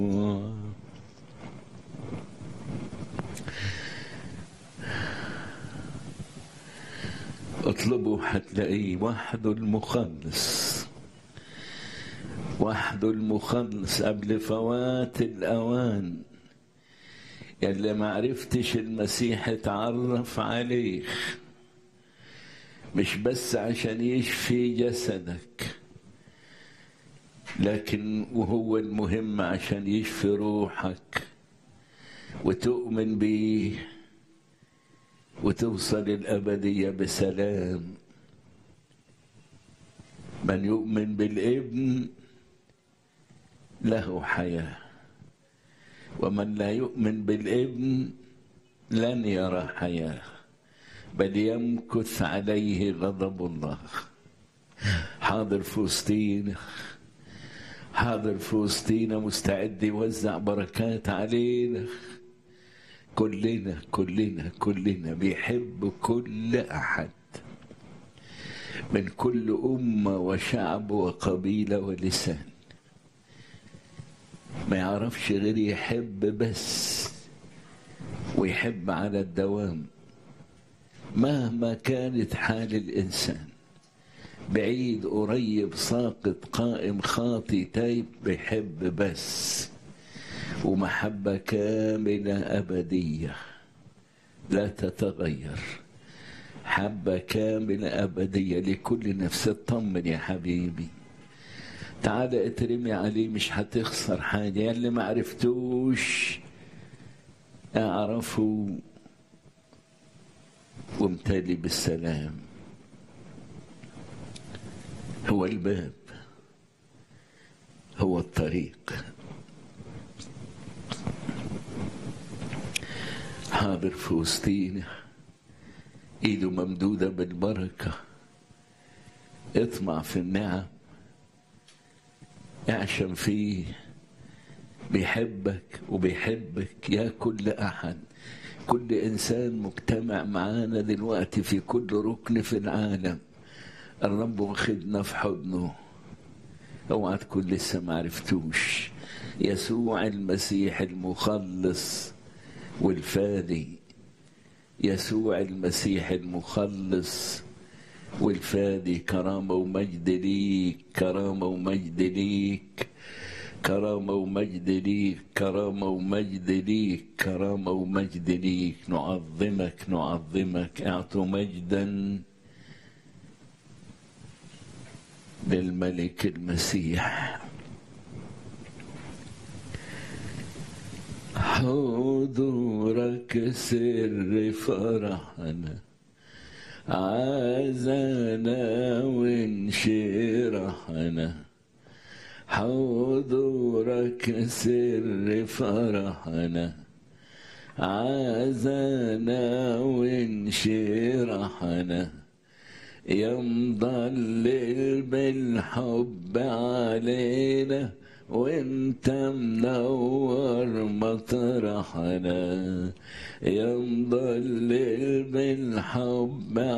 اطلبوا هتلاقيه وحده المخلص وحده المخلص قبل فوات الأوان يلي ما عرفتش المسيح اتعرف عليه مش بس عشان يشفي جسدك لكن وهو المهم عشان يشفي روحك وتؤمن بيه وتوصل الأبدية بسلام من يؤمن بالابن له حياة ومن لا يؤمن بالابن لن يرى حياة بل يمكث عليه غضب الله حاضر فوسطينا حاضر فوسطينا مستعد يوزع بركات علينا كلنا كلنا كلنا بيحب كل احد من كل امه وشعب وقبيله ولسان ما يعرفش غير يحب بس ويحب على الدوام مهما كانت حال الانسان بعيد قريب ساقط قائم خاطي تايب بيحب بس ومحبة كاملة أبدية لا تتغير حبة كاملة أبدية لكل نفس اطمن يا حبيبي تعال اترمي عليه مش هتخسر حاجة يلي ما عرفتوش اعرفوا وامتلي بالسلام هو الباب هو الطريق حاضر في وسطينا ايده ممدوده بالبركه اطمع في النعم اعشم فيه بيحبك وبيحبك يا كل احد كل انسان مجتمع معانا دلوقتي في كل ركن في العالم الرب واخدنا في حضنه اوعى تكون لسه ما عرفتوش يسوع المسيح المخلص والفادي يسوع المسيح المخلص والفادي كرامة ومجد ليك كرامة ومجد ليك كرامة ومجد ليك كرامة ومجد ليك كرامة ومجد ليك نعظمك نعظمك اعطوا مجدا للملك المسيح حضورك سر فرحنا عزنا وانشرحنا حضورك سر فرحنا عزنا وانشرحنا يا مضلل بالحب علينا وانت منور مطرحنا يا مضلل بالحب